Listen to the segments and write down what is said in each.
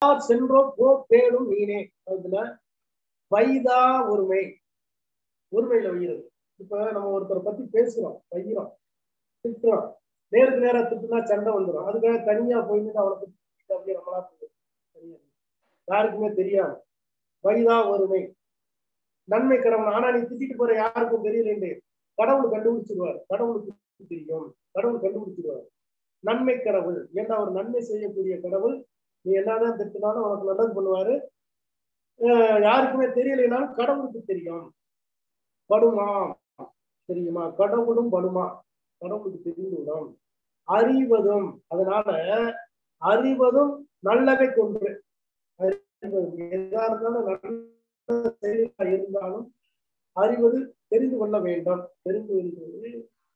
சென்றோ போ பேடும் நீனே அதுல வைதா ஒருமை ஒருமையில வைகிறது இப்ப நம்ம ஒருத்தரை பத்தி பேசுறோம் வைக்கிறோம் திட்டுறோம் நேருக்கு நேரா திட்டுனா சண்டை வந்துடும் அதுக்காக தனியா போயிட்டு அவனை பத்தி திட்டிட்டு அப்படியே நம்மளா போயிடும். தனியா. யாருக்குமே தெரியாது வைதா ஒருமை நன்மை கடவுள் ஆனா நீ திட்டிட்டு போற யாருக்கும் தெரியல கடவுள் கண்டுபிடிச்சிருவார் கடவுளுக்கு தெரியும் கடவுள் கண்டுபிடிச்சிருவார் நன்மை கடவுள் ஏன்னா அவர் நன்மை செய்யக்கூடிய கடவுள் நீ என்னதான் திட்டினாலும் உனக்கு நல்லது பண்ணுவாரு அஹ் யாருக்குமே தெரியலைனாலும் கடவுளுக்கு தெரியும் படுமா தெரியுமா கடவுளும் படுமா கடவுளுக்கு தெரிந்துவிடும் அறிவதும் அதனால அறிவதும் நல்லவை கொன்று அறிவதும் எதா இருந்தாலும் நல்ல செயலா இருந்தாலும் அறிவது தெரிந்து கொள்ள வேண்டும் தெரிந்து கொள்வது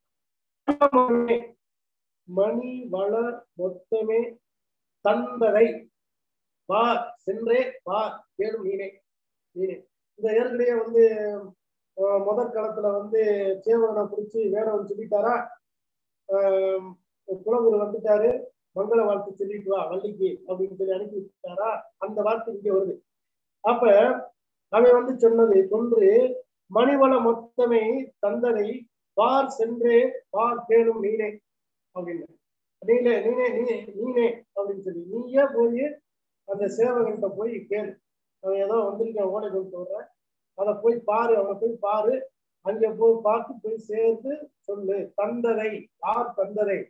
மணி வளர் மொத்தமே தந்ததை வா சென்றே வா கேளும் நீனே நீனே இந்த ஏற்கனவே வந்து அஹ், முதற் காலத்துல வந்து சேவகனை குறிச்சு வேடவன் சொல்லிட்டாரா ஆஹ், குலகுரு வந்துட்டாரு மங்கள வாழ்த்து சொல்லிட்டு வா வள்ளிக்கு அப்படின்னு சொல்லி அனுப்பி விட்டாரா அந்த வார்த்தை இங்க வருது அப்ப அவன் வந்து சொன்னது கொன்று மணிவள மொத்தமே தந்தனை பார் சென்றே பார் கேளும் நீனே அப்படின்னு நீனே நீனே நீனே நீனே அப்படின்னு சொல்லி நீயே போய் அந்த சேவகன்கிட்ட போய் கேளு அவன் ஏதோ வந்திருக்கான் ஓலை கொண்டு வர்ற அதை போய் பாரு அவனை போய் பாரு அங்க போய் பார்த்து போய் சேர்ந்து சொல்லு தந்ததை யார் தந்ததை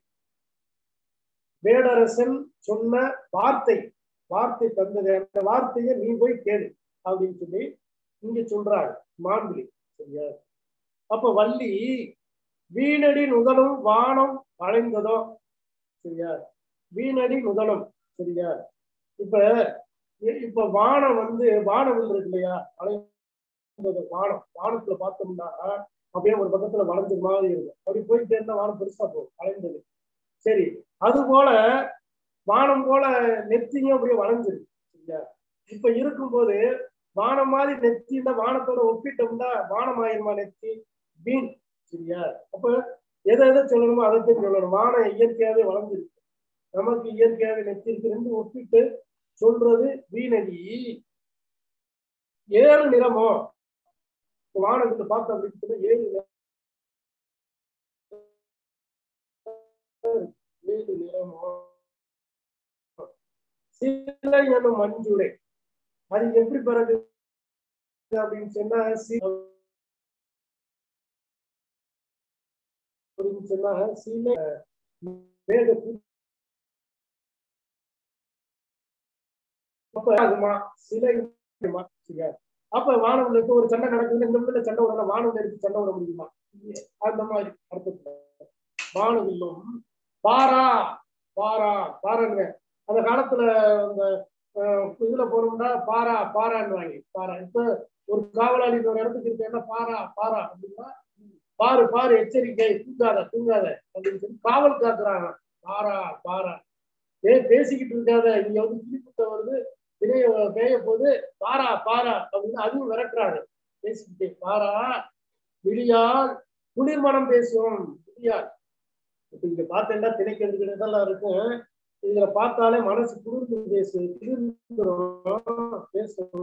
வேடரசன் சொன்ன வார்த்தை வார்த்தை தந்ததை அந்த வார்த்தையை நீ போய் கேளு அப்படின்னு சொல்லி இங்க சொல்றாரு மான்விழி சரியா அப்ப வள்ளி வீணடி நுதலும் வானம் அடைந்ததோ சரியா வீணடி நுதலும் சரியா இப்ப இ- இப்ப வானம் வந்து வானம் இருக்கு இல்லையா அடைந்தது வானம் வானத்துல பார்த்தோம்னா அப்படியே ஒரு பக்கத்துல வளைஞ்சது மாதிரி இருக்கும் அப்படி போயிட்டே இருந்தா வானம் பெருசா போகும் அடைந்தது சரி அது போல வானம் போல நெத்தியும் அப்படியே வளைஞ்சிருக்கு சரியா இப்ப இருக்கும்போது வானம் மாதிரி நெத்தி இந்த வானத்தோட ஒப்பிட்டோம்னா வானம் ஆயிருமா நெத்தி வீண் சரியா அப்ப எதை எதை சொல்லணுமோ அதை தான் சொல்லணும் வானம் இயற்கையாவே வளர்ந்துருக்கு நமக்கு இயற்கையாவே நெத்தி இருக்கு ரெண்டு ஒப்பிட்டு சொல்றது வீணடி ஏழு நிறமோ வானத்துல பார்த்தோம் அப்படின்னு சொன்னா ஏழு நிறம் ஏழு நிறமோ சிலை எனும் மஞ்சுரை அது எப்படி பிறகு அப்படின்னு சொன்னா சி- அப்படின்னு சொன்னா சிலை மேக அப்ப அதுமா சிலை இருக்குமா? சரியா அப்ப வானவங்களுக்கு ஒரு சண்டை நடக்குது இந்த இடத்துல சண்டை விடல வானவில் எடுத்து சண்டை விட முடியுமா அந்த மாதிரி அர்த்தத்துல வானவில்லும் பாரா பாரா பாருங்க அந்த காலத்துல அந்த அஹ், இதுல போனோம்னா பாரா பாரான்னு வாங்கி பாரா இப்ப ஒரு காவலாளி ஒரு இடத்துக்கு இருக்கேன்னா பாரா பாரா அப்படின்னா பாரு பாரு எச்சரிக்கை தூங்காத தூங்காத அப்படின்னு சொல்லி காவல் காக்குறாங்க பாரா பாரா ஏய் பேசிக்கிட்டு இருக்காத இங்க வந்து கிளிப்புட்ட வருது திரைய பேய போது பாரா பாரா அப்படின்னு அதுவும் விரட்டுறாரு பேசிக்கிட்டே பாரா விழியால் குளிர்மனம் பேசும் விழியால் இப்ப இங்க பார்த்தேன்னா திணைக்கிறதுக்கு இதெல்லாம் இருக்கும் இதுல பார்த்தாலே மனசு குளிர்ந்து பேசு குளிர்ந்துரும் பேசும்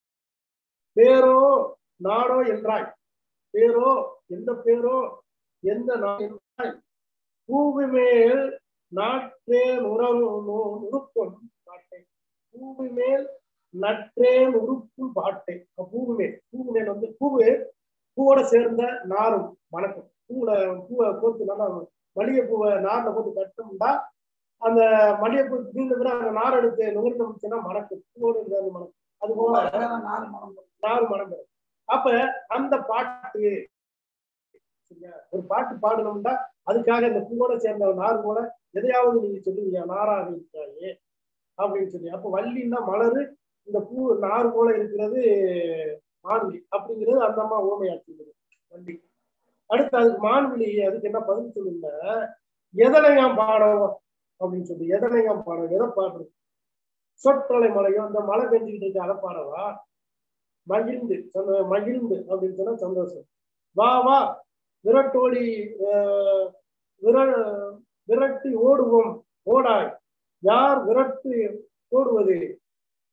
பேரோ நாடோ என்றாய் பேரோ எந்த பேரோ எந்த நாடு என்றாய் பூவி மேல் நாட்டேன் உறவு உருக்கும் பாட்டை பூவி மேல் நற்றேன் உருக்கும் பாட்டை அப்ப பூவி மேல் பூவி மேல் வந்து பூவு பூவோட சேர்ந்த நாரும் வணக்கம் பூவுல பூவை கோத்து நல்லா மல்லிகை பூவை நார்ல போட்டு கட்டோம்னா அந்த மல்லிகை பூ தீர்ந்த பிறகு அந்த நார் எடுத்து நுகர்ந்தோம்னா மணக்கும் பூவோட இருந்த அந்த மணக்கும் அது போல நாலு மனம் பெறும் அப்ப அந்த பாட்டு சரியா? ஒரு பாட்டு பாடணும்னா அதுக்காக இந்த பூவோட சேர்ந்த ஒரு நார் போல எதையாவது நீங்க சொல்லுவீங்க நாராக இருக்காயே அப்படின்னு சொல்லி அப்ப வள்ளின்னா மலரு இந்த பூ நார் போல இருக்கிறது மான்விழி அப்படிங்கிறது அந்த அம்மா ஓமையாச்சுங்கிறது வள்ளி அடுத்து அதுக்கு மான்விழி அதுக்கு என்ன பதில் சொல்லுங்க எதனையாம் பாடம் அப்படின்னு சொல்லி எதனையாம் பாடம் எதை பாடுறது சொற்றலை மலையும் அந்த மழை பெஞ்சுக்கிட்டு இருக்கு அதை பாடவா மகிழ்ந்து சொன்ன மகிழ்ந்து அப்படின்னு சொன்னா சந்தோஷம் வா வா விரட்டோடி ஆஹ், விர- விரட்டி ஓடுவோம் ஓடாய் யார் விரட்டு ஓடுவது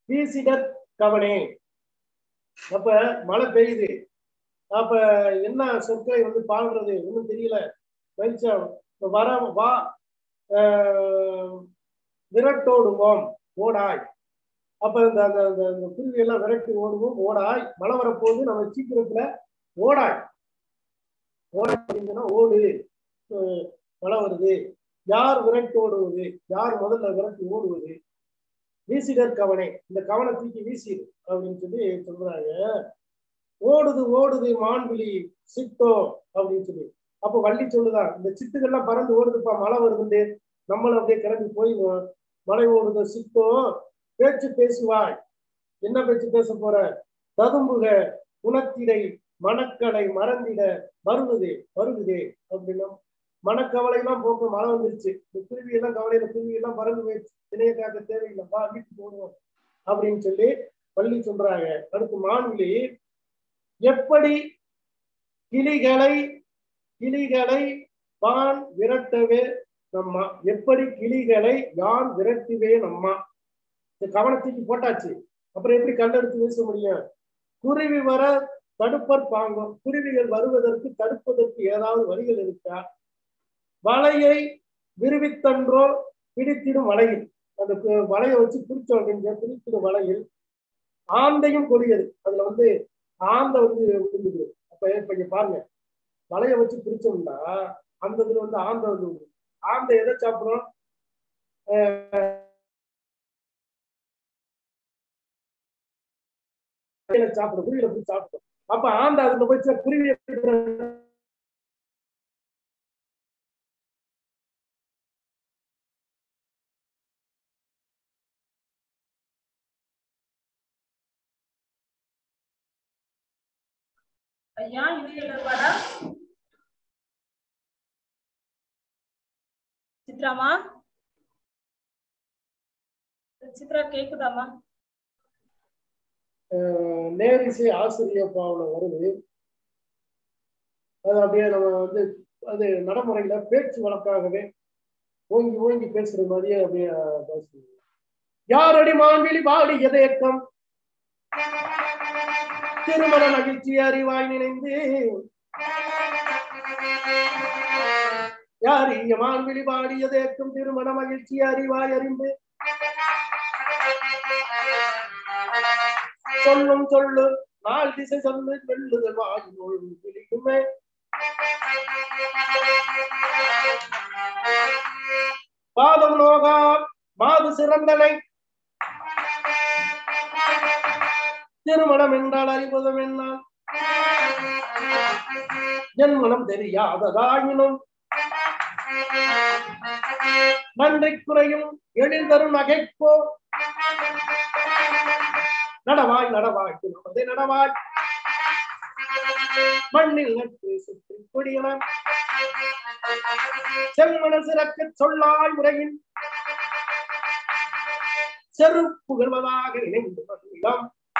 வீசிடற் கவனே அப்ப மழை பெய்யுது அப்ப என்ன சொற்களை வந்து பாடுறது ஒண்ணும் தெரியல பயிற்சியா இப்ப வர வா ஆஹ், விரட்டோடுவோம் ஓடாய் அப்ப இந்த அந்த அந்த அந்த குருவி எல்லாம் விரட்டி ஓடுவோம் ஓடாய் மழை வரப்போகுது நம்ம சீக்கிரத்துல ஓடாய் ஓடாய் அப்படிங்கன்னா ஓடு அஹ், மழை வருது யார் விரட்டி ஓடுவது யார் முதல்ல விரட்டி ஓடுவது வீசிடர் கவனை இந்த கவனை தூக்கி வீசிடு அப்படின்னு சொல்லி சொல்றாங்க ஓடுது ஓடுது மான்விழி சிட்டோ அப்படின்னு சொல்லி அப்ப வள்ளி சொல்லுதான் இந்த சிட்டுகள்லாம் பறந்து ஓடுதுப்பா மழை வருதுண்டு நம்மளும் அப்படியே கிளம்பி போய் மழை ஓடுது சிட்டோ பேச்சு பேசுவாய் என்ன பேச்சு பேச போற ததும்புக குணத்திடை மணக்கடை மறந்திட வருகுதே வருகுதே அப்படின்னா மனக்கவலை எல்லாம் போக்க மழை வந்துருச்சு இந்த குருவி எல்லாம் கவலையில குருவி எல்லாம் பறந்து போயிடுச்சு திணைய காக்க தேவையில்லைப்பா வீட்டுக்கு போடுவோம் அப்படின்னு சொல்லி பள்ளி சொல்றாங்க அடுத்து மான்விழி எப்படி கிளிகளை கிளிகளை வான் விரட்டவே நம்மா எப்படி கிளிகளை யான் விரட்டுவே நம்மா இந்த கவனத்துக்கு போட்டாச்சு அப்புறம் எப்படி கல்லெடுத்து வீச முடியும் குருவி வர தடுப்பர் பாங்கும் குருவிகள் வருவதற்கு தடுப்பதற்கு ஏதாவது வழிகள் இருக்கா வலையை விரிவித்தன்றோ பிடித்திடும் வலையில் அந்த கு- வலையை வச்சு பிடிச்சோம் அப்படின்னு பிடித்திடும் வலையில் ஆந்தையும் கொடியது அதுல வந்து ஆந்தை வந்து விழுந்துக்குது அப்ப இப்ப இங்க பாருங்க வலையை வச்சு பிடிச்சோம்னா அந்த இதுல வந்து ஆந்தை வந்து விழுது. ஆந்தை எதை சாப்பிடும் குருவியில சாப்பிடும் குருவியில போய் சாப்பிடும் அப்ப ஆந்தை அதுல போய் சே- குருவியை ஐயா இணையலவாடா சித்ராமா சித்ரா கேக்குதாமா அஹ், நேரிசை ஆசிரியர் பாவனை வருது அது அப்படியே நம்ம வந்து அது நடைமுறையில பேச்சு வழக்காகவே ஓங்கி ஓங்கி பேசுற மாதிரியே அப்படியே பேசுறோம் யாரடி மான்விழி பாடி எதேக்கம் திருமண மகிழ்ச்சி அறிவாய் நினைந்து யார் இங்க மான்விழி பாடியதேக்கும் திருமண மகிழ்ச்சி அறிவாய் அறிந்து சொல்லும் சொல்லு நாள் திசை சொல்லு வெல்லுதல் வாயுள் விழிக்குமே பாதம் நோகா மாது சிறந்தனை திருமணம் என்றால் அறிவதும் என்ன என் மனம் தெரியாததாயினும் நன்றி குறையும் எழில் தரும் நகைப்போ நடவாய் நடவாய் திருமதை நடவாய் மண்ணில் நட்டு சுற்றி கொடியவன் செம்மன சிறக்க சொல்லாய் உரையின் செரு புகழ்வதாக நினைந்து மகிழம்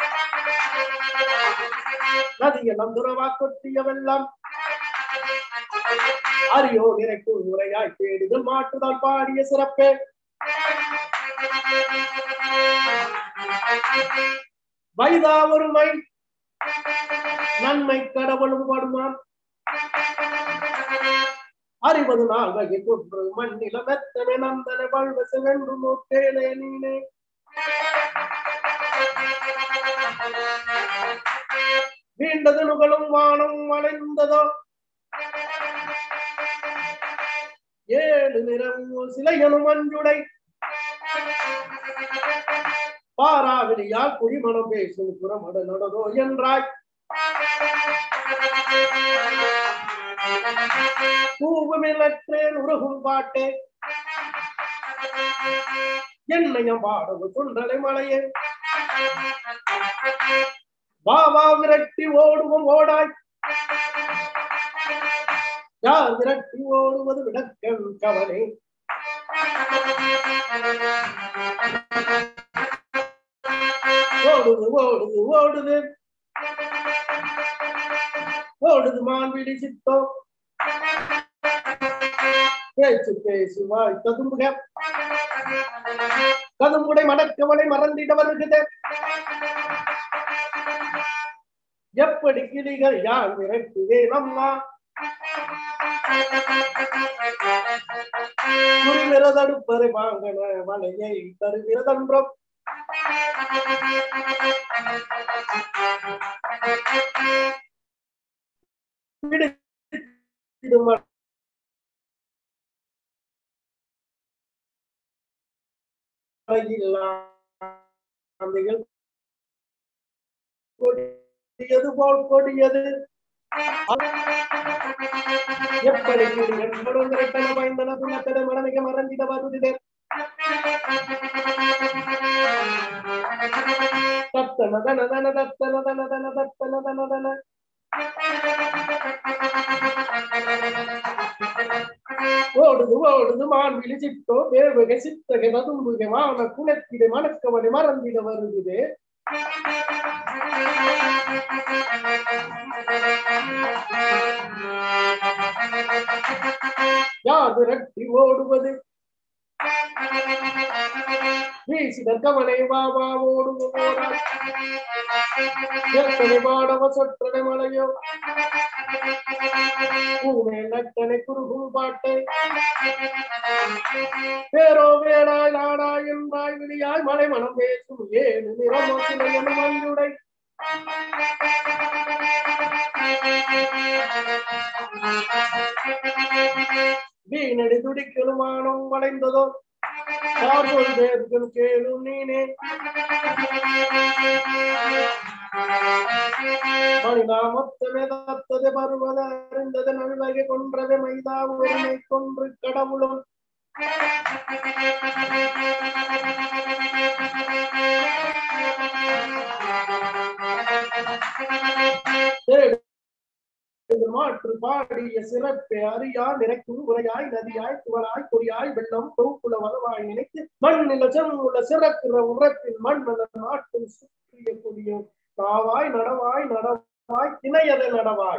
நதியெல்லாம் துறவா கொட்டிய வெள்ளம் அரியோ நிறைக்கு உரையாய் தேடுதல் மாட்டுதல் பாடிய சிறப்பே வைதா ஒருமை நன்மை கடவுளும் படுமான் அறிவது நாள் வகை கொன்று மண்ணில மெத்தனை நந்தன வல்வச வென்று நோக்கேலே நீனே வீண்டது நுகலும் வானம் வளைந்ததோ ஏழு நிறம் சிலையனும் அஞ்சுடை பாராவிலியால் குடிமணம் பேசும் புறமட நடதோ என்றாய் பூவுமிழற்றேன் உருகும் பாட்டே என்னையம் பாடவு தொண்டலை மலையே வா வா விரட்டி ஓடுவோம் ஓடாய் யார் விரட்டி ஓடுவது விளக்கம் கவலை ஓடுது ஓடுது ஓடுது ஓடுது மான்விழி சித்தோ பேச்சு பேசுவாய் ததும்புக கதுமுடை மடக்கவனை மறந்திட வருகுது எப்படி கிளிகள் யார் விரட்டுவேன் அம்மா குறிவிரதடுப்பரை வாங்கன வலையை தருவிரதன்றம் பிடித்திடும் அறையில் கொடியது போல் கொடியது எப்படி என்படுங்கிற பயந்தன புண்ணத்தட மனமிக மறந்திட வருதிதே தத்தன தன தன தத்தன தன தன தத்தன தன தன ஓடுது ஓடுது மான் விழிச்சிட்டோ பேர்வகை சித்தகை நதும்புகை மான குலத்திட மணக்கவனை மறந்திட வருகுது யாது ரட்டி ஓடுவது வீசிதற் கவலை வா வா ஓடுவோரா எத்தனை பாடவ சொற்றனை மலையோ பூமே நட்டனை குறுகும் பாட்டை பேரோ வேடாய் நாடாய் என்றாய் விழியாய் மலை மனம் பேசும் ஏழு நிறமோ சிலையனு மஞ்சுடை வீணடி துடிக்கலுமானம் வளைந்ததோ பார்வோல் வேர்கள் கேளும் நீனே மனிதாமொத்தமே தத்தது பருவத அறிந்தது நல்வகை கொன்றவை மைதா உரிமை கொன்று கடவுளும் தேடு இது மாற்று பாடிய சிறப்பை அறியா நிறைக்கும் உரையாய் நதியாய் குவராய் பொறியாய் வெள்ளம் தொகுப்புல வளவாய் நினைத்து மண்ணில செம்முள்ள சிறக்கிற உரப்பில் மண்மலர் நாட்டும் சுற்றிய கொடிய நாவாய் நடவாய் நடவாய் திணையத நடவாய்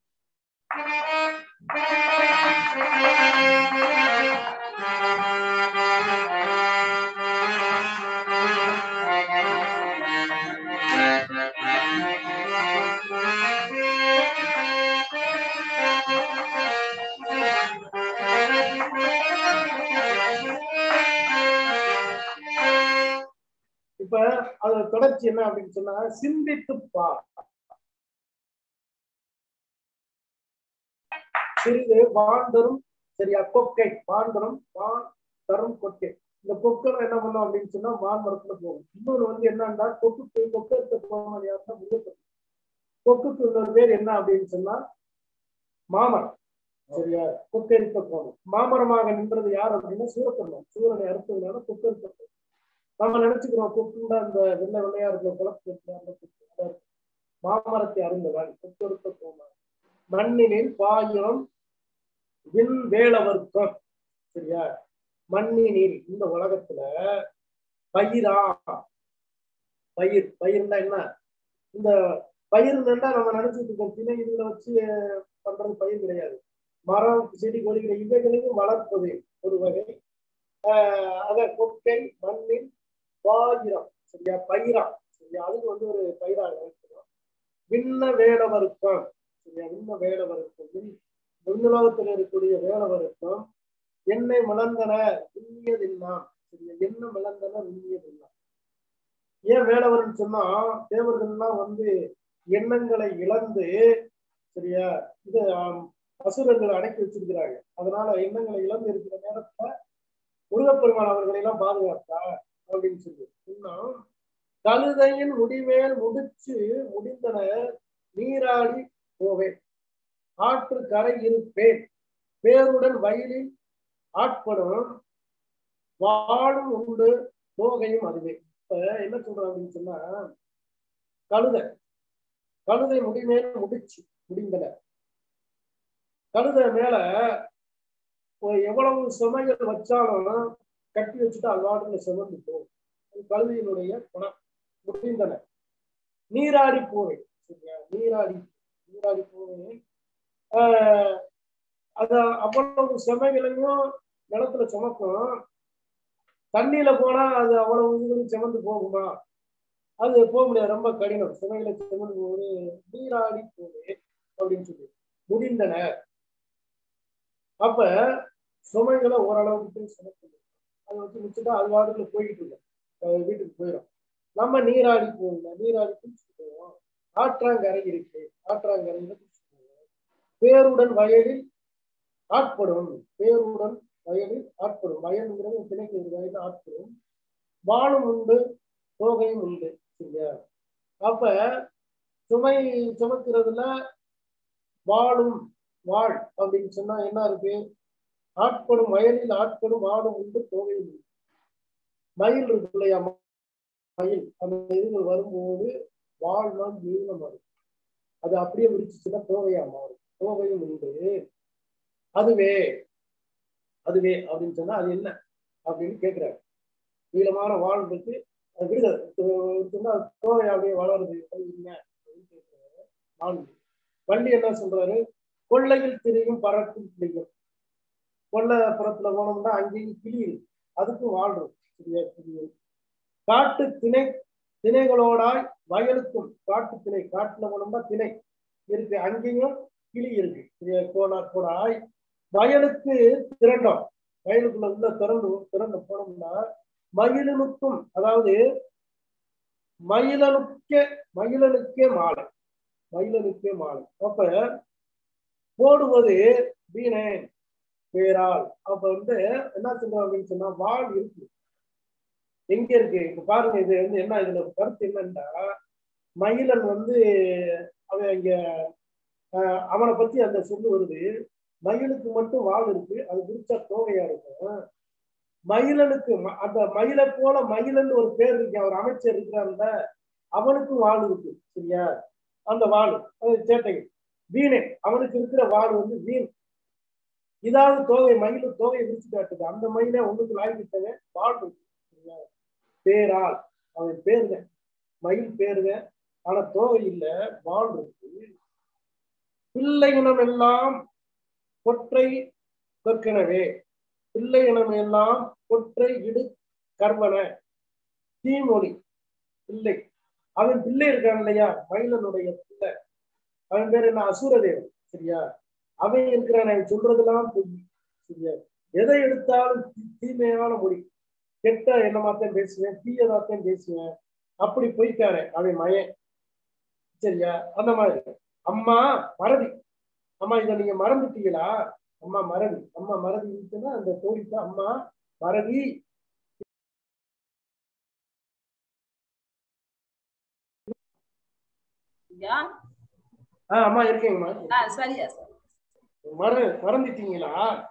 இப்ப அதோட தொடர்ச்சி என்ன அப்படின்னு சொன்னா சிந்தித்து பார் சிறிது வாழ்ந்தரும் சரியா கொக்கை வாழ்ந்தரும் வான் தரும் கொக்கை இந்த கொக்கரை என்ன பண்ணும் அப்படின்னு சொன்னா வான் மரத்துல போகும் இன்னொரு வந்து என்னன்னா கொக்குக்கு கொக்கத்தை போகணும் யாருன்னா முருகப்பன் கொக்குக்கு இன்னொரு பேர் என்ன அப்படின்னு சொன்னா மாமரம் சரியா கொக்கரிக்க போகணும் மாமரமாக நின்றது யார் அப்படின்னா சூரப்பெருமான் சூரனை அறுத்ததுனால கொக்கரிக்க போகணும் நம்ம நினைச்சுக்கிறோம் கொக்குண்டா அந்த வெள்ளை வெள்ளையா இருக்கிற குளத்து மாமரத்தை அருந்தவன் கொக்கெடுத்த போனான் மண்ணினில் பாயிரம் விண் வேளவர்க்கம் சரியா மண்ணினில் இந்த உலகத்துல பயிரா பயிர் பயிர்னா என்ன இந்த பயிர்னா நம்ம நினைச்சிட்டு இருக்கோம் திணை இதுல வச்சு பண்றது பயிர் கிடையாது மரம் செடி கொடிகளை இவைகளையும் வளர்ப்பது ஒரு வகை ஆஹ் அத கொக்கை மண்ணில் பாயிரம் சரியா பயிரா சரியா அதுக்கு வந்து ஒரு பயிரா நினைக்கிறோம் விண்ண வேடவருக்கம் சரியா விண்ண வேடவருக்கம் விண் விண்ணுலகத்தில் இருக்கக்கூடிய வேடவருக்கம் என்னை மலர்ந்தன விண்ணியதில்லாம் சரியா என்ன மலர்ந்தன விண்ணியதில்லாம் ஏன் வேடவர்னு சொன்னா தேவர்கள்லாம் வந்து எண்ணங்களை இழந்து சரியா இது அசுரங்களை அடக்கி வச்சிருக்கிறாங்க அதனால எண்ணங்களை இழந்து இருக்கிற நேரத்துல முருகப்பெருமான் அவர்களை எல்லாம் பாதுகாத்தா அப்படின்னு சொல்லி இன்னும் கழுதையின் முடிமேல் முடிச்சு முடிந்தன நீராடி போவேன் ஆற்று கரை இருப்பேன் பேருடன் வயலில் ஆட்படும் வாழும் உண்டு தோகையும் அதுவே இப்ப என்ன சொல்றாங்க அப்படின்னு சொன்னா கழுதை கழுதை முடிமேல் முடிச்சு முடிந்தன கழுதை மேல எவ்வளவு சுமைகள் வச்சாலும் கட்டி வச்சுட்டு அவ்வாடுல சுமந்து போகும் கழுதையினுடைய குணம் முடிந்தன நீராடி போவேன் சரியா நீராடி நீராடி போவேன் ஆஹ் அத அவ்வளவு சுமைகளையும் நிலத்துல சுமக்கும் தண்ணியில போனா அது அவ்வளவு இதுகளும் செமந்து போகுமா அது போக முடியாது ரொம்ப கடினம் சுமைகளை செமந்து போகுது நீராடி போகுது அப்படின்னு சொல்லி முடிந்தன அப்ப சுமைகளை ஓரளவுக்கு சுமக்கணும் அதை வச்சு முடிச்சுட்டா அது வாரத்துல போய்கிட்டு இருக்கும் அது வீட்டுக்கு போயிடும் நம்ம நீராடி போகணும் நீராடி குளிச்சுட்டு போவோம் ஆற்றாங்கரை இருக்கு ஆற்றாங்கரையில குளிச்சுட்டு போவோம் பேருடன் வயலில் ஆட்படும் பேருடன் வயலில் ஆட்படும் வயலுங்கிறது திணைக்கு ஒரு வயலில் ஆட்படும் வாழும் உண்டு தோகையும் உண்டு சரியா அப்ப சுமை சுமக்கிறதுல வாழும் வாழ் அப்படின்னு சொன்னா என்ன இருக்கு ஆட்படும் வயலில் ஆட்படும் வாழும் உண்டு தோகையும் உண்டு மயில் இருக்கு இல்லையா மயில் அந்த இதுகள் வரும்போது வாழ்நாள் நீளம் வரும் அது அப்படியே விரிச்சுச்சுன்னா தோகையா மாறும் தோகையும் உண்டு அதுவே அதுவே அப்படின்னு சொன்னா அது என்ன அப்படின்னு கேட்கிறாரு நீளமான வாழ் இருக்கு அது விடுதல் சொன்னா தோகை அப்படியே வளருது அது என்ன அப்படின்னு கேட்கிறாரு வாழ் வள்ளி என்ன சொல்றாரு கொள்ளையில் திரியும் பறக்கும் கிளியும் கொள்ளை புறத்துல போனோம்னா அங்கேயும் கிளி இருக்கு அதுக்கும் வாழ்றோம் சரியா கிளி காட்டு திணை திணைகளோடாய் வயலுக்கும் காட்டு திணை காட்டுல போனோம்னா திணை இருக்கு அங்கேயும் கிளி இருக்கு சரியா கோடா கோடாய் வயலுக்கு திரண்டோம் வயலுக்குள்ள உள்ள திறந்து திறந்து போனோம்னா மயிலனுக்கும் அதாவது மயிலனுக்கே மயிலனுக்கே மாலை மயிலனுக்கே மாலை அப்ப போடுவது வீணை பேரால் அப்ப வந்து என்ன சொல்றோம் அப்படின்னு சொன்னா வாழ் இருக்கு எங்க இருக்கு இப்ப பாருங்க இது வந்து என்ன இதுல கருத்து என்னன்னா மயிலன் வந்து அவன் இங்க ஆஹ் அவனை பத்தி அந்த சொல்லு வருது மயிலுக்கு மட்டும் வால் இருக்கு அது குறிச்சா தோகையா இருக்கும் மயிலனுக்கு ம- அந்த மயிலை போல மயிலன் ஒரு பேர் இருக்கு அவர் அமைச்சர் இருக்கிறாருல அவனுக்கும் வால் இருக்கு சரியா அந்த வாள் அது சேட்டை வீணை அவனுக்கு இருக்கிற வாள் வந்து வீண் இதாவது தோகை மயிலு தோகை விரிச்சு காட்டுது அந்த மயிலை ஒண்ணுக்கு லாய்க்கிட்டவே வாள் இருக்கு சரியா? பேரால் அவன் பேருங்க மயில் பேருங்க ஆனா தோகை இல்ல வாள் இருக்கு பிள்ளை இனம் எல்லாம் கொற்றை கற்கனவே பிள்ளை இனம் எல்லாம் கொற்றை இடு கர்வன தீமொழி பிள்ளை அவன் பிள்ளை இருக்கான் இல்லையா மயிலனுடைய பிள்ளை அவன் பேர் என்ன அசுரதேவன் சரியா அவன் இருக்கிறான் அவன் சொல்றதெல்லாம் பொய் சரியா எதை எடுத்தாலும் தீ- தீமையான மொழி கெட்ட என்னமாத்தான் பேசுவேன் தீயதாத்தான் பேசுவேன் அப்படி போய்க்காரே அவன் மயன் சரியா அந்த மாதிரி அம்மா மறதி அம்மா இதை நீங்க மறந்துட்டீங்களா அம்மா மறதி அம்மா மறதி இருந்துச்சுன்னா அந்த கோழிக்கு அம்மா மறதி ஐயா ஆஹ் அம்மா இருக்கேங்கம்மா ஆ சரியா சரி மற மறந்துட்டீங்களா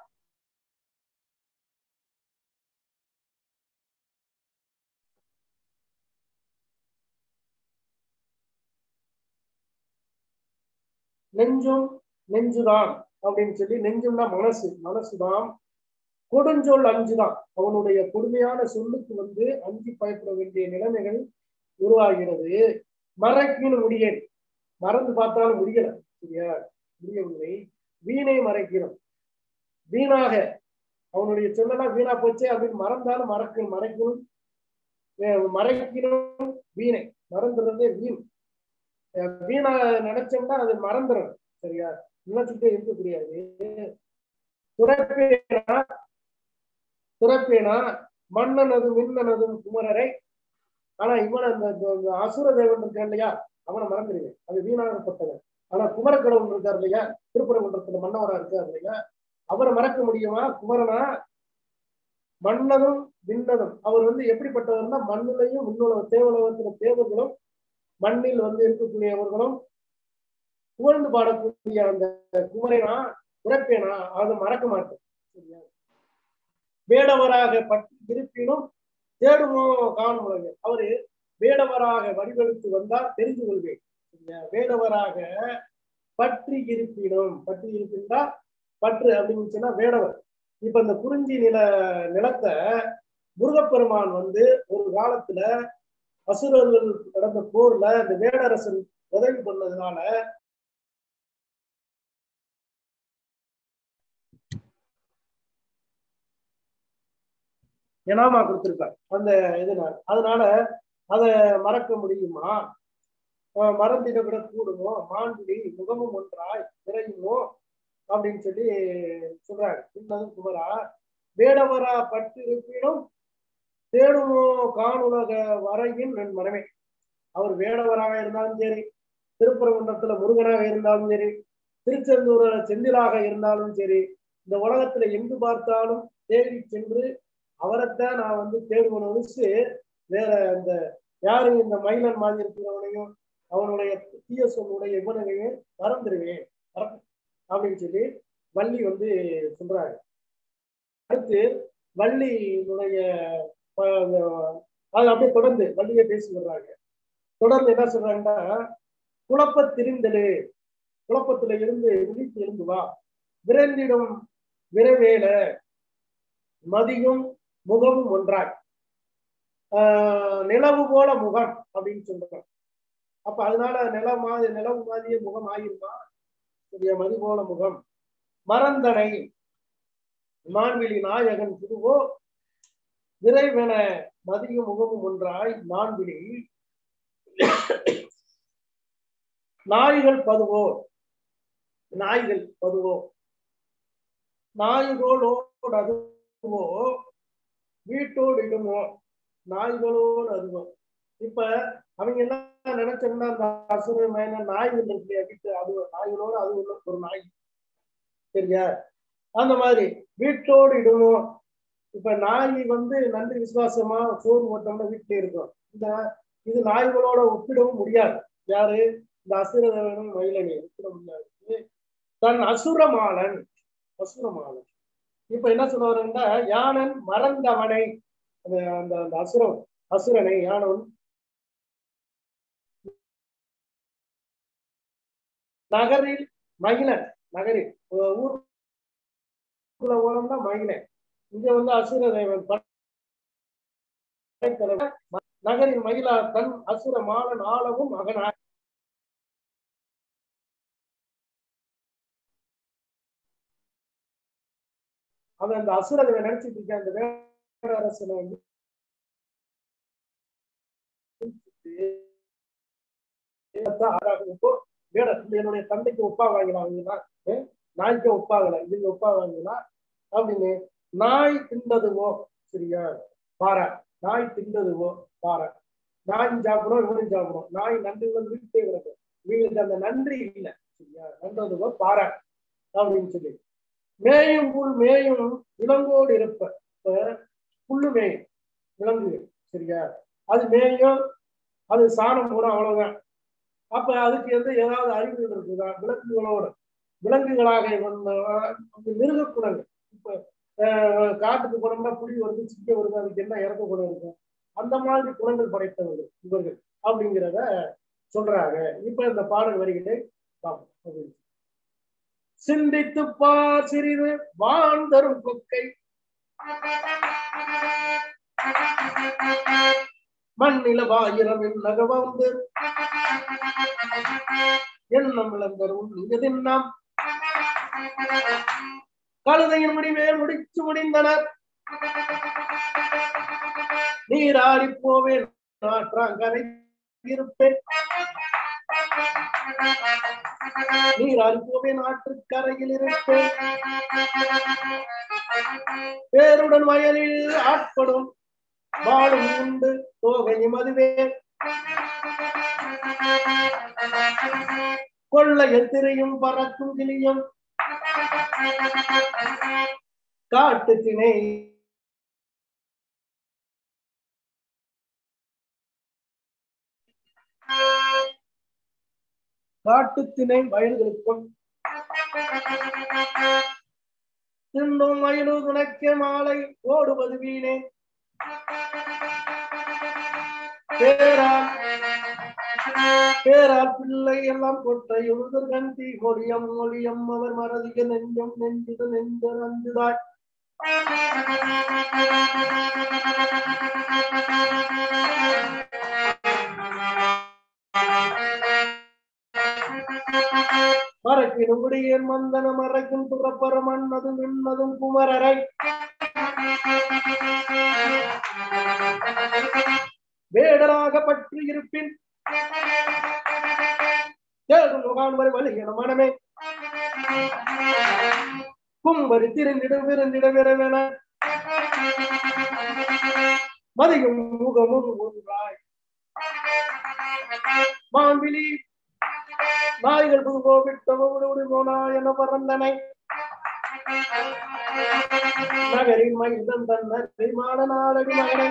நெஞ்சும் நெஞ்சுதான் அப்படின்னு சொல்லி நெஞ்சும்னா மனசு மனசுதான் கொடுஞ்சொல் அஞ்சுதான் அவனுடைய கொடுமையான சொல்லுக்கு வந்து அஞ்சி பயப்பட வேண்டிய நிலைமைகள் உருவாகிறது மறைக்கின் முடியல் மறந்து பார்த்தாலும் முடியல சரியா முடியவில்லை வீணை மறைக்கிறோம் வீணாக அவனுடைய சொல்லலாம் வீணா போச்சே அப்படின்னு மறந்தாலும் மறக்க மறைக்கணும் அஹ் மறைக்கணும் வீணை மறந்துடுறதே வீண் அஹ் வீணா நினைச்சோம்னா அது மறந்துடும் சரியா நினைச்சுட்டே இருக்க முடியாது துறப்பேனா துறப்பேனா மன்னனது மின்னனதும் குமரரை ஆனா இவன் அந்த அந்த அசுர தேவன் இருக்கான் இல்லையா அவனை மறந்துடுவேன் அது வீணாகப்பட்டவன் ஆனா குமரக்கடவுள் இருக்கார் இல்லையா திருப்பரங்குன்றத்துல மன்னவரா இருக்கார் இல்லையா அவரை மறக்க முடியுமா குமரனா மன்னனும் விண்ணதும் அவர் வந்து எப்படிப்பட்டவர்னா மண்ணிலையும் விண்ணுலக தேவலோகத்துல தேவர்களும் மண்ணில் வந்து இருக்கக்கூடியவர்களும் புகழ்ந்து பாடக்கூடிய அந்த குமரனா உரைப்பேனா அதை மறக்க மாட்டேன் சரியா வேடவராக பற்றி இருப்பினும் தேடுமோ காணும் உலகு அவரு வேடவராக வடிவெடுத்து வந்தால் தெரிந்து கொள்வேன் சரியா? வேடவராக பற்றி இருப்பினும் பற்றி இருப்பின்றா பற்று அப்படின்னு சொன்னா வேடவர் இப்ப இந்த குறிஞ்சி நில நிலத்தை முருகப்பெருமான் வந்து ஒரு காலத்துல அசுரர்கள் நடந்த போர்ல இந்த வேடரசன் உதவி பண்ணதுனால இனாமா கொடுத்திருக்கார் அந்த இதனால அதனால அதை மறக்க முடியுமா அஹ் மறந்திட விட கூடுமோ மாண்புடி முகமும் ஒன்றாய் விரையுமோ அப்படின்னு சொல்லி சொல்றாங்க இன்னதும் குமரா வேடவரா பட்டு இருப்பினும் தேடுமோ காணுலக வரையின் என் மனமே அவர் வேடவராக இருந்தாலும் சரி திருப்பரங்குன்றத்துல முருகனாக இருந்தாலும் சரி திருச்செந்தூர்ல செந்திலாக இருந்தாலும் சரி இந்த உலகத்துல எங்கு பார்த்தாலும் தேடி சென்று அவரைத்தான் நான் வந்து தேடுவனு வேற அந்த யாரு இந்த மயிலன் மாதிரி இருக்கிறவனையும் அவனுடைய தீய சொல்லுடைய இவனையும் மறந்துடுவேன் மறக்க அப்படின்னு சொல்லி வள்ளி வந்து சொல்றாங்க அடுத்து வள்ளியினுடைய அஹ், அந்த, அது அப்படியே தொடர்ந்து வள்ளியை பேசி வர்றாங்க தொடர்ந்து என்ன சொல்றாங்கன்னா குழப்ப திரிந்தலு குழப்பத்துல இருந்து விழித்து இருந்து வா விரைந்திடும் விரைவேல மதியும் முகமும் ஒன்றாய் ஆஹ் நிலவு போல முகம் அப்படின்னு சொல்றாங்க அப்ப அதனால நில மாதிரி நிலவு மாதிரியே முகம் ஆகிருமா புதிய மதி போல முகம் மறந்தனை மான்விழி நாயகன் புதுவோ விரைவென மதியும் முகமும் ஒன்றாய் மான்விழி நாய்கள் பதுவோ நாய்கள் பதுவோ நாய்களோடு அதுவோ வீட்டோடு இடுமோ நாய்களோடு அதுவோ இப்ப அவங்க என்ன நினைச்சோம்னா அந்த அசுர மேல நாய்கள் இருக்கு இல்லையா, வீட்டு அது நாய்களோடு அது உள்ள ஒரு நாய் சரியா அந்த மாதிரி வீட்டோடு இடுமோ இப்ப நாய் வந்து நன்றி விசுவாசமா சோறு போட்டோம்னா வீட்டிலே இருக்கும் இந்த இது நாய்களோட ஒப்பிடவும் முடியாது யாரு இந்த அசுரனும் மயிலனி ஒப்பிட முடியாது தன் அசுரமாலன் அசுரமாலன் இப்ப என்ன சொல்லுவாருன்னா யானன் மறந்தவனை அந்த அந்த அந்த அசுரம் அசுரனை யானவன் நகரில் மகிழன் நகரில் ஒரு ஊருக்குள்ள போனோம்னா மகிழன் இங்க வந்து அசுர தேவன் படைத்தலைவன் நகரின் மகிழா தன் அசுர மாலன் ஆளவும் மகனா அவன் அந்த அசுரனை நினைச்சிட்டு இருக்க அந்த வேட அரசனை வந்து ஆறாகும்போ வேட என்னுடைய தந்தைக்கு ஒப்பா வாங்கினாங்கன்னா நாய்க்கு ஒப்பாகல இதுக்கு ஒப்பா வாங்கினா அப்படின்னு நாய் திண்டதுவோ சரியா பாறை நாய் திண்டதுவோ பாறை நாய் சாப்பிடும் இவனும் சாப்பிடும் நாய் நன்றி வந்து வீட்டே கிடக்கும் இவங்களுக்கு அந்த நன்றி இல்லை சரியா நன்றதுவோ பாறை அப்படின்னு சொல்லி மேயும் புல் மேயும் விலங்கோடு இருப்ப இப்ப புல்லு மேயும் விலங்கு சரியா அது மேயும் அது சாணம் போடும் அவ்வளவுதான் அப்ப அதுக்கு வந்து ஏதாவது அறிவுகள் இருக்குதா விலங்குகளோட விலங்குகளாக வந்து மிருக குணங்கள் இப்ப அஹ், காட்டுக்கு போனோம்னா புலி வருது சிங்க வருது அதுக்கு என்ன இறக்க குணம் இருக்கும் அந்த மாதிரி குணங்கள் படைத்தவர்கள் இவர்கள் அப்படிங்கிறத சொல்றாங்க இப்ப இந்த பாடல் வரிகளை பார்ப்போம் அப்படின்னு. சிந்தித்து பார் சிறிது வாழ்ந்தரும் கொக்கை மண்ணில வாயிரம் நகவந்து எண்ணம் இழந்தரும் எதிர்நாம் கழுதையின் முடிவே முடிச்சு முடிந்தனர் நீராடி போவேன் நாற்றாங்கரை இருப்பேன் நீராடி போவேன் ஆற்றுக்கரையில் இருப்பேன் பேருடன் வயலில் ஆட்படும் வாழும் உண்டு தோகையும் அதுவே கொள்ளையில் திரையும் பறக்கும் கிளியும் காட்டு திணை காட்டு திணை வயல்களுக்கும் தின்னும் வயலு துணைக்க மாலை ஓடுவது வீணே பேரால் பேரால் பிள்ளை எல்லாம் கொட்டை உழுதர் கண்டி மொழியம் மொழியம் அவர் மறதிய நெஞ்சம் நெஞ்சுது நெஞ்ச நஞ்சுதாய் மறக்கினும் குடியேன் மந்தனம் மறைக்கும் துறப்பர மன்னதும் விண்ணதும் குமரரை வேடராக பற்றி இருப்பின் தேடும் முகான் வரை வழிகிற மனமே கும்பரி திருந்திட விருந்திட விரவென மதியும் முகமும் ஒன்றாய் மான்விழி நாய்கள் புதுகோ விட்டவோடு போனா என பறந்தனை நகரின் மைந்தன் தன்னை மாட நாடடி மகனை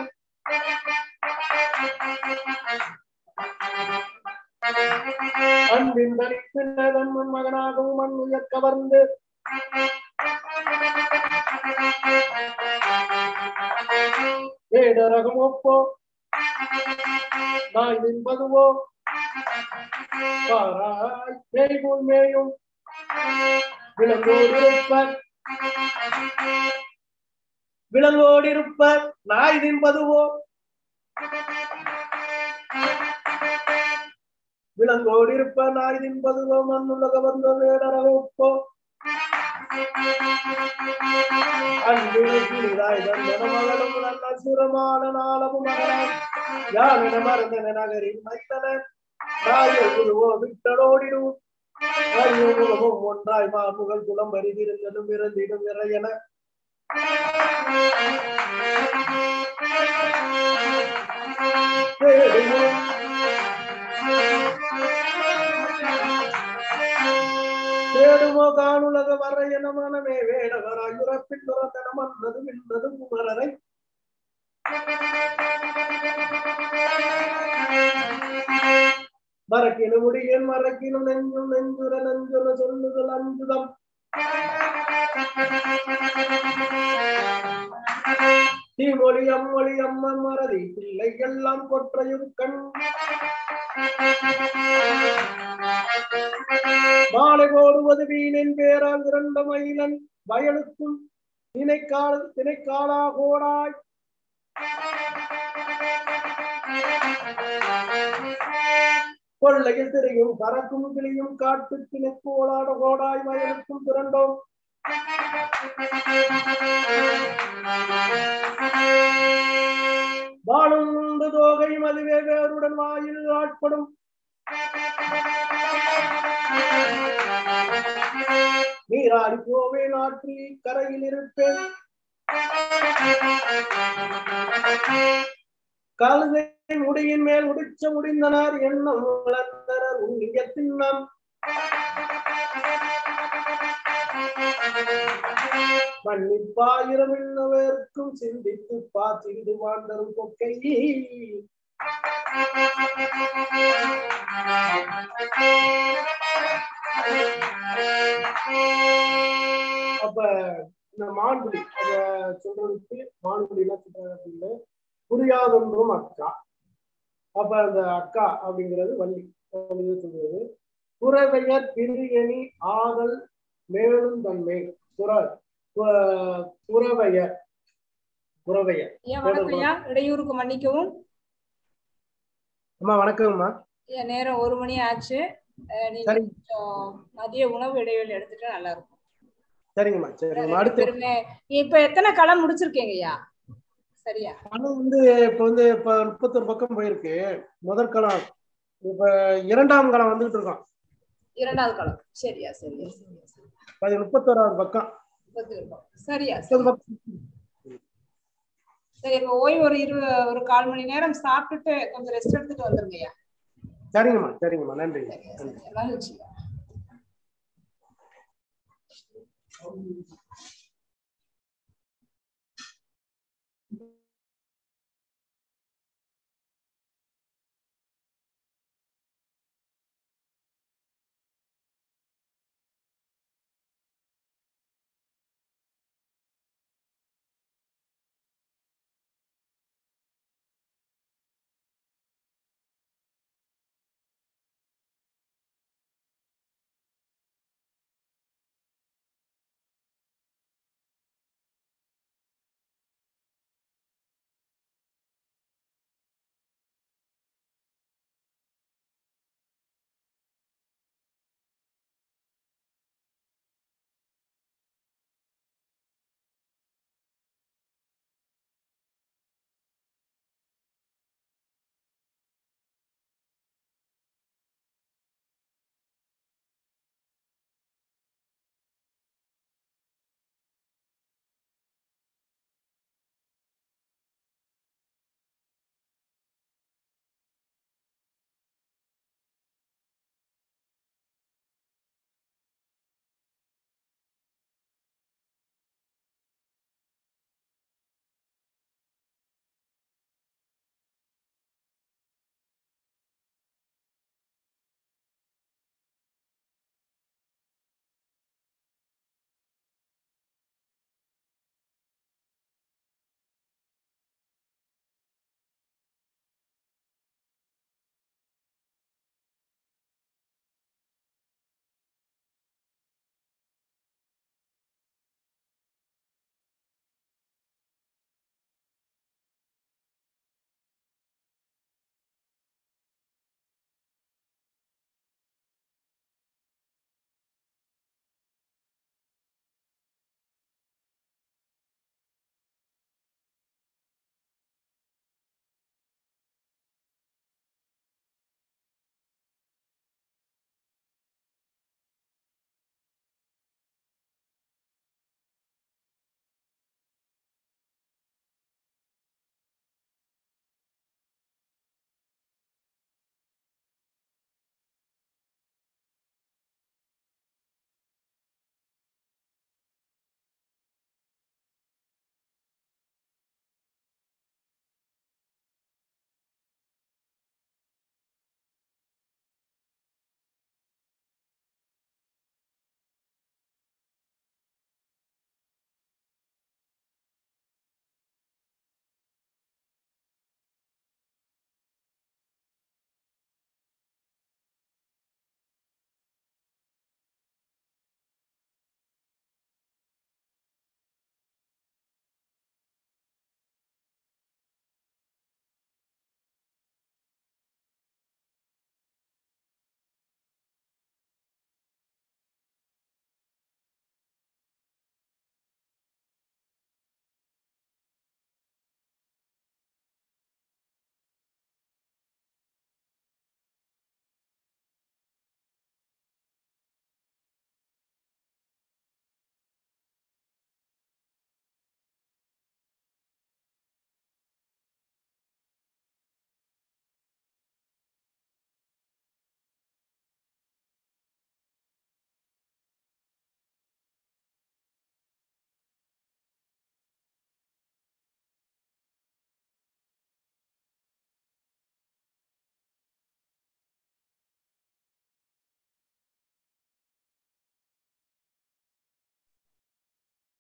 அன்பின் தனிப்பின்னதன் மகனாகவும் மண் உயர் கவர்ந்து வேடரகம் ஒப்போ நாய் நின்பதுவோ பாராய் பேய் போல் மேயும் விலங்கோடிருப்பர் விலங்கோடிருப்பர் நாய் நின்பதுவோ விலங்கோடிருப்ப நாய் நின்பதுவோ மண்ணுலக வந்த வேடரகம் ஒப்போ அசுரமான யானின மறந்தன நகரின் மைத்தன நாயோ விட்டலோடிடும் அறிவுமுகமும் ஒன்றாய் மாமுகள் குலம் வருகிறதும் இறந்திடும் இறையன தேடுமோ காணுலக வர என மனமே வேடவராய் உறப்பின் துறந்தன மன்னது விண்ணது குமரரை மறக்கின முடியன் மறக்கினும் நெஞ்சும் நெஞ்சுர நெஞ்சுர சொல்லுதல் அஞ்சுதம் தீமொழி அம்மொழி அம்மன் மறதி பிள்ளை எல்லாம் கொற்றையும் கண் மாலை போடுவது வீணின் பேரால் இரண்ட மயிலன் வயலுக்கும் திணைக்கால திணைக்காலா கோடாய் கொள்ளையில் திரையும் பறக்கும் கிளியும் காட்டு திணைக்கு ஓடாட கோடாய் வயலுக்கும் திரண்டோம் வாழும் உண்டு தோகை மதுவே வேறுடன் வாயில் ஆட்படும் நீராடி போவேன் ஆற்றி கரையில் இருப்பேன் கழுதை முடியின் மேல் முடிச்ச முடிந்தனர் எண்ணம் வளர்ந்தனர் உண்ணிய திண்ணம் மன்னிப்பாயிரம் என்னவர்க்கும் சிந்தித்து பார்த்திடு வாழ்ந்தரும் கொக்கை அப்ப இந்த மான்குடி அத சொல்றதுக்கு மான்குடி என்ன சொல்றாங்க அப்படின்னு புரியாதொன்றும் அக்கா அப்ப அந்த அக்கா அப்படிங்கிறது வள்ளி வள்ளியை சொல்றது புறவையர் பிரியணி ஆதல் மேலும் தன்மை புற பு- புறவையர் புறவையர் ஐயா வணக்கம் ஐயா இடையூறுக்கு மன்னிக்கவும் அம்மா வணக்கம்மா ஐயா, நேரம் ஒரு மணி ஆச்சு அஹ் நீங்க சரி. கொஞ்சம் மதிய உணவு இடைவெளி எடுத்துட்டா நல்லா இருக்கும் சரிங்கம்மா சரிங்கம்மா அடுத்து பெருமை இப்ப எத்தனை களம் முடிச்சிருக்கீங்க ஐயா சரியா பணம் வந்து இப்ப வந்து இப்ப முப்பத்தொரு பக்கம் போயிருக்கு முதற்களம் இப்ப இரண்டாம் களம் வந்துகிட்டு இருக்கோம் இரண்டாவது களம் சரியா சரியா சரியா சரி. அது முப்பத்தோராவது பக்கம் முப்பத்தி ஒரு களம். சரியா முப்பது சரி பக்கம் சரி இப்ப ஓய்வு ஒரு இரு ஒரு கால் மணி நேரம் சாப்பிட்டுட்டு கொஞ்சம் ரெஸ்ட் எடுத்துட்டு வந்துருங்க ஐயா சரிங்கம்மா சரிங்கம்மா நன்றி சரியா சரியா மகிழ்ச்சி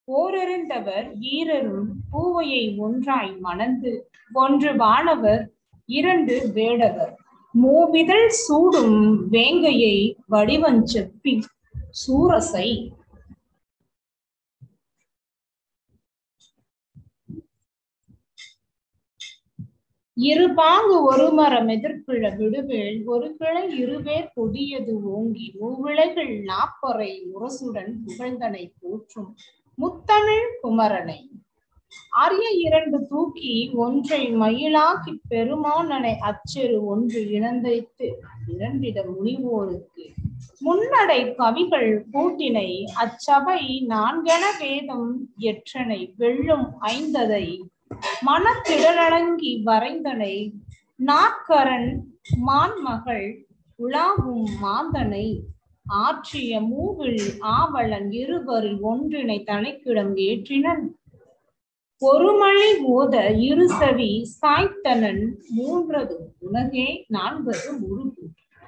ஓரறிந்தவர் ஈரரும் பூவையை ஒன்றாய் மணந்து ஒன்று வானவர் இரண்டு வேடவர் மூவிதழ் சூடும் வேங்கையை வடிவஞ்செப்பி சூரசை இரு பாங்கு ஒரு மரம் எதிர்ப்பிழ விடுவேள் ஒரு கிளை இருவேர் கொடியது ஓங்கி மூவிளைகள் நாப்பறை முரசுடன் புகழ்ந்தனை போற்றும் முத்தமிழ் குமரனை அரிய இரண்டு தூக்கி ஒன்றை மயிலாக்கி பெருமானனை அச்செரு ஒன்று இழந்தைத்து இரண்டிட முனிவோருக்கு முன்னடை கவிகள் கூட்டினை அச்சபை நான்கென வேதம் எற்றனை வெள்ளும் ஐந்ததை மனத்திடலடங்கி வரைந்தனை நாக்கரன் மான்மகள் உலாவும் மாந்தனை ஆற்றிய மூவில் ஆவலன் இருவரில் ஒன்றினை தனைக்கிடம் ஏற்றினன் ஒருமழை ஓத இருசவி சாய்த்தனன் மூன்றது உலகே நான்கது முருகு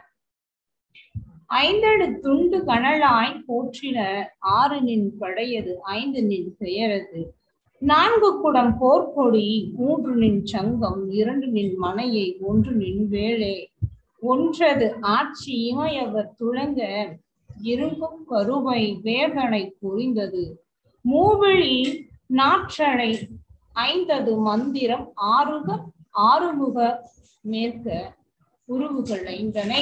ஐந்தெடு துண்டு கனலாய் போற்றின ஆறு நின் படையது ஐந்து நின் பெயரது நான்கு குடம் போர்க்கொடி மூன்று நின் சங்கம் இரண்டு நின் மனையை ஒன்று நின் வேளே ஒன்றது ஆட்சி இமையவர் துளங்க இரும்பும் கருவை வேகனை புரிந்தது மூவிழி நாற்றனை ஐந்தது மந்திரம் ஆறுக ஆறுமுக மேற்க உருவுகள் ஐந்தனை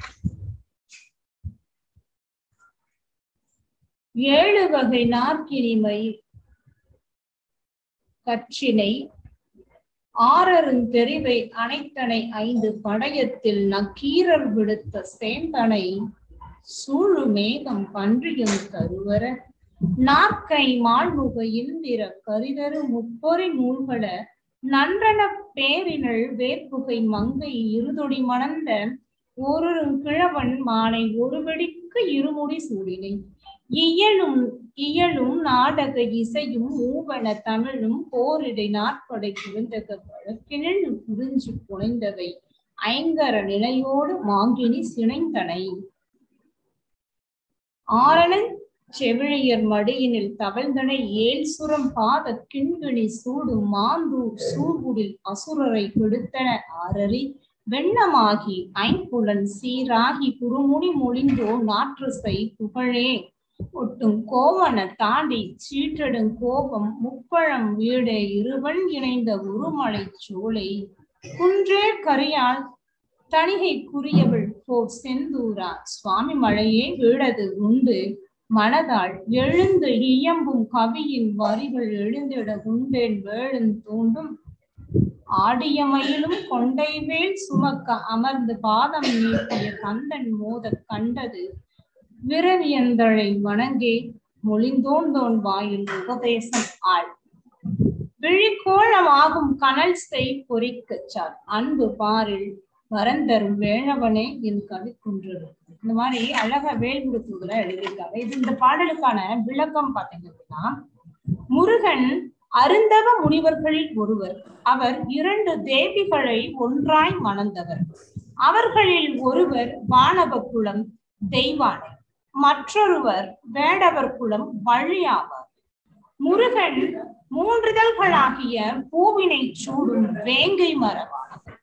ஏழு வகை நாற்கினிமை கற்றினை ஆறருந்தெரிவை அனைத்தனை ஐந்து படயத்தில் நக்கீரர் விடுத்த சேந்தனை சூழு மேகம் பன்றியும் தருவர நாற்கை மால்முக இந்திர கரிதரு முப்பொறி நூல்கள நன்றன பேரினள் வேற்புகை மங்கை இருதொடி மணந்த ஒரு கிழவன் மானை ஒரு வெடிக்கு இருமுடி சூடினை இயலும் இயலும் நாடக இசையும் மூவன தமிழும் போரிடை நாட்படை குவிந்தக வழக்கினில் புரிஞ்சு புனைந்தவை ஐங்கர நிலையோடு மாங்கினி சிணைந்தனை ஆரணன் செவிழியர் மடியினில் தவழ்ந்தனை ஏல் சுரம் பாத கிண்கிணி சூடும் மாந்தூர் சூர்குடில் அசுரரை கெடுத்தன ஆரறி வெண்ணமாகி ஐம்புலன் சீராகி குறுமுடி மொழிந்தோ நாற்றுசை புகழே ஒட்டும் கோவன தாண்டி சீற்றடும் கோபம் முப்பழம் வீடே இருவன் இணைந்த உருமலை சோலை குன்றே கரியால் தணிகை குறியவள் போ செந்தூரா சுவாமி மழையே வீழது உண்டு மனதால் எழுந்து இயம்பும் கவியின் வரிகள் எழுந்திட உண்டேன் வேளும் தூண்டும் ஆடிய மயிலும் கொண்டை வேல் சுமக்க அமர்ந்து பாதம் நீட்டிய கந்தன் மோதக் கண்டது விரவியந்தழை வணங்கே மொழிந்தோந்தோன் வாயில் உபதேசம் ஆள் விழிக்கோளமாகும் கனல் செய் பொறிக்கச் சார் அன்பு பாரில் வரந்தரும் வேழவனே என் கவி குன்றது இந்த மாதிரி அழகா வேல்குடுத்துகளை எழுதியிருக்காங்க இது இந்த பாடலுக்கான விளக்கம் பாத்தீங்க அப்படின்னா முருகன் அருந்தவ முனிவர்களில் ஒருவர் அவர் இரண்டு தேவிகளை ஒன்றாய் மணந்தவர் அவர்களில் ஒருவர் வானவ குலம் தெய்வானை மற்றொருவர் வேடவர் குலம் வழியாவார் முருகன் மூன்றுதல்களாகிய பூவினை சூடும் வேங்கை மரமானவர்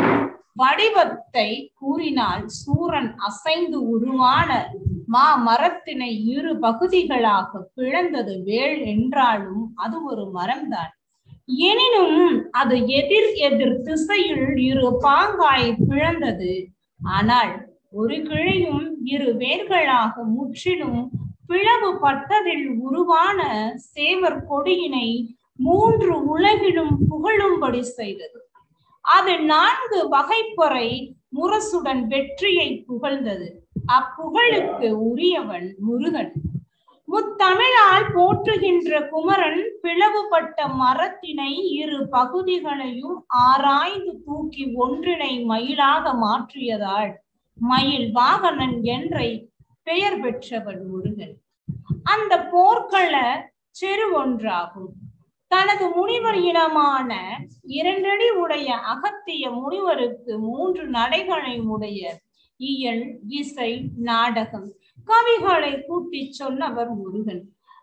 வடிவத்தை கூறினால் சூரன் அசைந்து உருவான மா மரத்தினை இரு பகுதிகளாக பிளந்தது வேள் என்றாலும் அது ஒரு மரம்தான் எனினும் அது எதிர் எதிர் திசையில் இரு பாங்காய் பிளந்தது ஆனால் ஒரு கிளையும் இரு வேர்களாக முற்றிலும் பிளவுபட்டதில் உருவான சேவர் கொடியினை மூன்று உலகிலும் புகழும்படி செய்தது அது நான்கு வகைப்பொறை முரசுடன் வெற்றியை புகழ்ந்தது அப்புகழுக்கு உரியவன் முருகன் முத்தமிழால் போற்றுகின்ற குமரன் பிளவுபட்ட மரத்தினை இரு பகுதிகளையும் ஆராய்ந்து தூக்கி ஒன்றினை மயிலாக மாற்றியதால் மயில் வாகனன் என்றை பெயர் பெற்றவன் முருகன் அந்த போர்க்கள செரு ஒன்றாகும் தனது முனிவர் இனமான இரண்டடி உடைய அகத்திய முனிவருக்கு மூன்று நடைகளை உடைய இயல் இசை நாடகம் கவிகளை கூட்டி சொன்னவர் முருகன்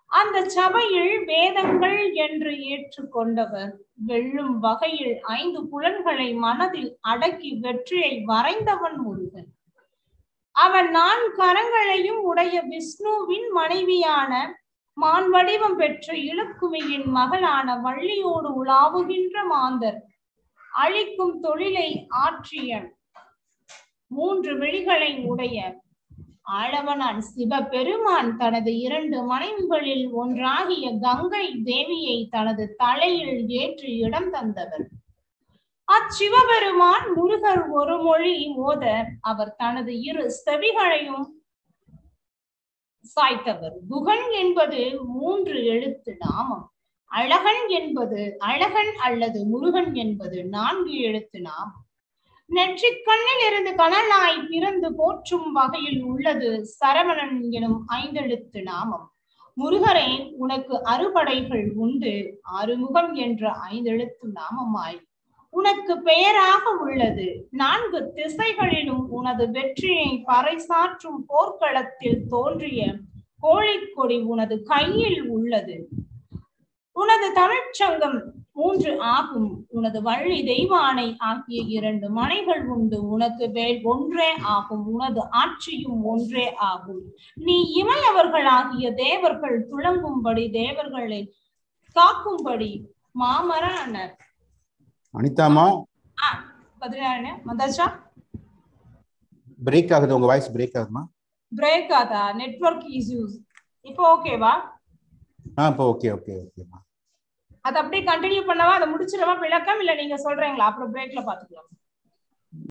அந்த சபையில் வேதங்கள் என்று ஏற்றுக்கொண்டவர் வெல்லும் வகையில் ஐந்து புலன்களை மனதில் அடக்கி வெற்றியை வரைந்தவன் முருகன் அவன் நான்கு கரங்களையும் உடைய விஷ்ணுவின் மனைவியான மான் வடிவம் பெற்ற இலக்குமியின் மகளான வள்ளியோடு உலாவுகின்ற மாந்தர் அழிக்கும் தொழிலை ஆற்றிய மூன்று விழிகளை உடைய ஆழவனான் சிவபெருமான் தனது இரண்டு மனைவிகளில் ஒன்றாகிய கங்கை தேவியை தனது தலையில் ஏற்றி இடம் தந்தவர் அச்சிவபெருமான் முருகர் ஒரு மொழி மோத அவர் தனது இரு செவிகளையும் சாய்த்தவர் குகன் என்பது மூன்று எழுத்து நாமம் அழகன் என்பது அழகன் அல்லது முருகன் என்பது நான்கு எழுத்து நாமம் நெற்றிக்கண்ணில் இருந்து கனலாய் பிறந்து போற்றும் வகையில் உள்ளது சரவணன் எனும் ஐந்தெழுத்து நாமம் முருகரே உனக்கு அறுபடைகள் உண்டு அறுமுகம் என்ற ஐந்தெழுத்து நாமமாய் உனக்கு பெயராக உள்ளது நான்கு திசைகளிலும் உனது வெற்றியை பறைசாற்றும் போர்க்களத்தில் தோன்றிய கோழிக்கொடி உனது கையில் உள்ளது உனது தமிழ்ச்சங்கம் மூன்று ஆகும் உனது வள்ளி தெய்வானை ஆகிய இரண்டு மனைகள் உண்டு உனக்கு வேல் ஒன்றே ஆகும் உனது ஆட்சியும் ஒன்றே ஆகும் நீ இமையவர்களாகிய தேவர்கள் துளங்கும்படி தேவர்களை காக்கும்படி மாமரானர் அனிதாமா பதினாறு மந்தாச்சா பிரேக் ஆகுது உங்க வாய்ஸ் பிரேக் ஆகுதுமா பிரேக் ஆதா நெட்வொர்க் இஷ்யூஸ் இப்போ ஓகேவா ஆ இப்போ ஓகே ஓகே ஓகேம்மா அது அப்படியே கண்டினியூ பண்ணவா அதை முடிச்சிடவா விளக்கம் இல்ல நீங்க சொல்றீங்களா அப்புறம் பிரேக்ல பாத்துக்கலாம்